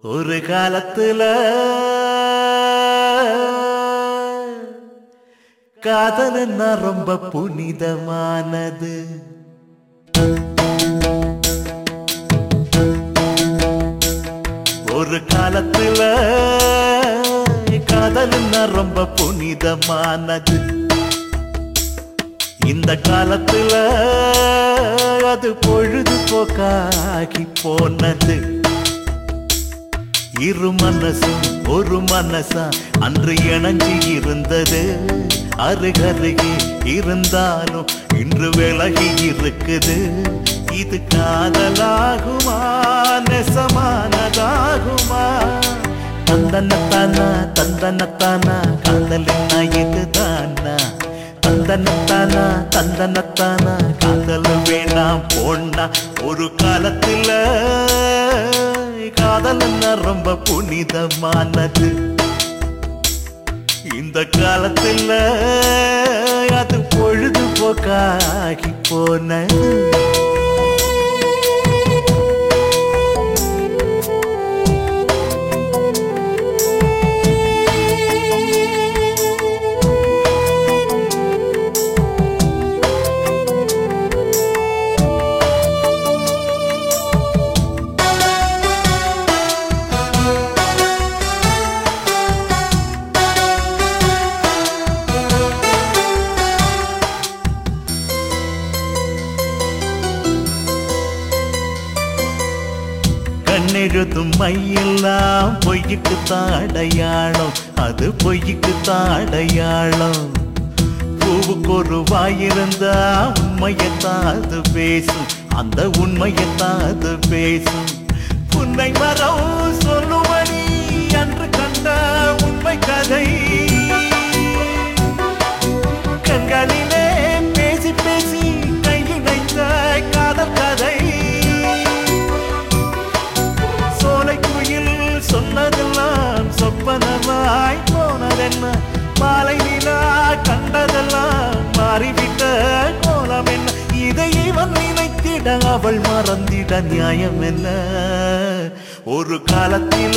ஒரு காலத்துல காதல்னா ரொம்ப புனிதமானது ஒரு காலத்துல காதல்னா ரொம்ப புனிதமானது இந்த காலத்துல அது பொழுதுபோக்காகி போனது இரு மனசும் ஒரு மனசா அன்று இணைஞ்சு இருந்தது அருகருகே இருந்தாலும் இன்று விலகி இருக்குது இது காதலாகுமா நெசமானதாகுமா தந்தனத்தானா தந்தனத்தானா காதலினா இதுதானா தந்தனத்தானா தந்தனத்தானா காதல் வேண்டாம் போனா ஒரு காலத்துல காதல் ரொம்ப புனிதமானது இந்த காலத்துல அது பொழுதுபோக்காகி போனது கண்ணெழுதும் மையெல்லாம் பொய்யுக்கு தாடையாளம் அது பொய்யுக்கு தாடையாளம் பூவுக்கு ஒரு வாயிருந்தா உண்மையத்தான் அது பேசும் அந்த உண்மையத்தான் அது பேசும் உண்மை மரம் சொல்லுமணி அன்று கண்ட உண்மை கதை கண்களிலே பேசி பேசி கையிணைந்த காதல் கதை சோலை குயில் சொன்னதெல்லாம் சொப்பனமாய் போனதென்ன மாலை நிலா கண்டதெல்லாம் மாறிவிட்ட கோலம் என்ன இதை இவன் நினைத்திட அவள் மறந்திட நியாயம் என்ன ஒரு காலத்தில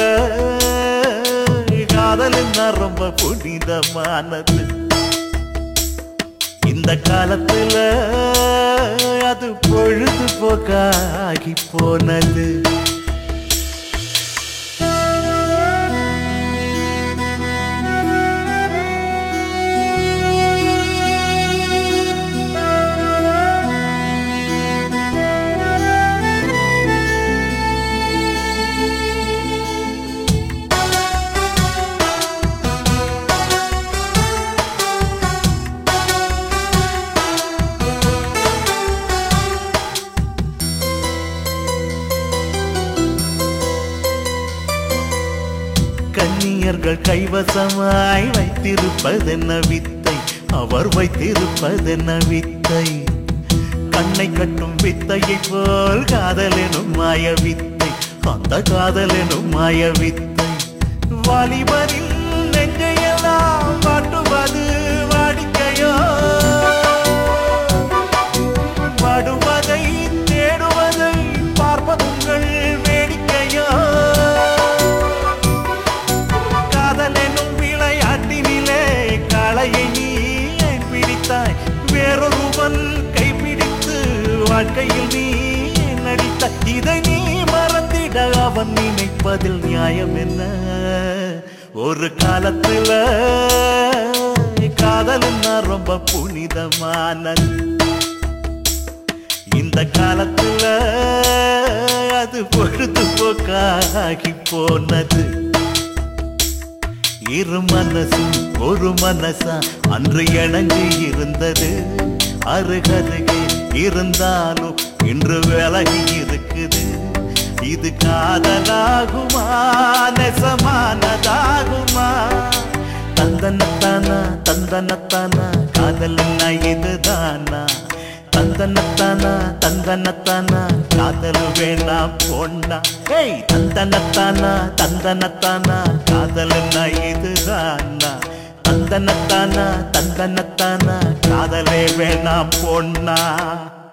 காதல் என்ன ரொம்ப புனிதமானது இந்த காலத்துல அது பொழுதுபோக்காகி போனது கன்னியர்கள் கைவசமாய் வைத்திருப்பதென்ன வித்தை அவர் வைத்திருப்பதென்ன வித்தை கண்ணை கட்டும் வித்தையை போல் காதல் எனும் மாய வித்தை அந்த காதல் எனும் மாய வித்தை வாலிபரின் நெஞ்சையெல்லாம் வாட்டுவது வாடிக்கையோ வாடுவதை தேடுவதை பார்ப்பதுங்கள் வேடிக்கையோ காதல் எனும் விளையாட்டினிலே காளையை நீ ஏன் பிடித்தாய் வேறொருவன் கைப்பிடித்து வாழ்க்கையில் நீ நடித்தாய் இதை நீ மறந்திட அவன் நினைப்பதில் நியாயம் என்ன ஒரு காலத்துல காதல்னா ரொம்ப புனிதமானது இந்த காலத்துல அது பொழுதுபோக்காகி போனது இரு மனசும் ஒரு மனசா அன்று இணைஞ்சு இருந்தது அருகருகே இருந்தாலும் இன்று விலகி இருக்குது இது காதலாகுமா நெசமானதாகுமா தந்தனத்தானா தந்தனத்தானா காதல் இதுதானா தந்தனத்தானா தந்தனத்தானா காதல் வேண்டாம் பொண்ணா ஏய் தந்தனத்தானா தந்தனத்தானா காதல் இதுதானா தந்தனத்தானா தந்தனத்தானா காதலே வேண்டாம் பொண்ணா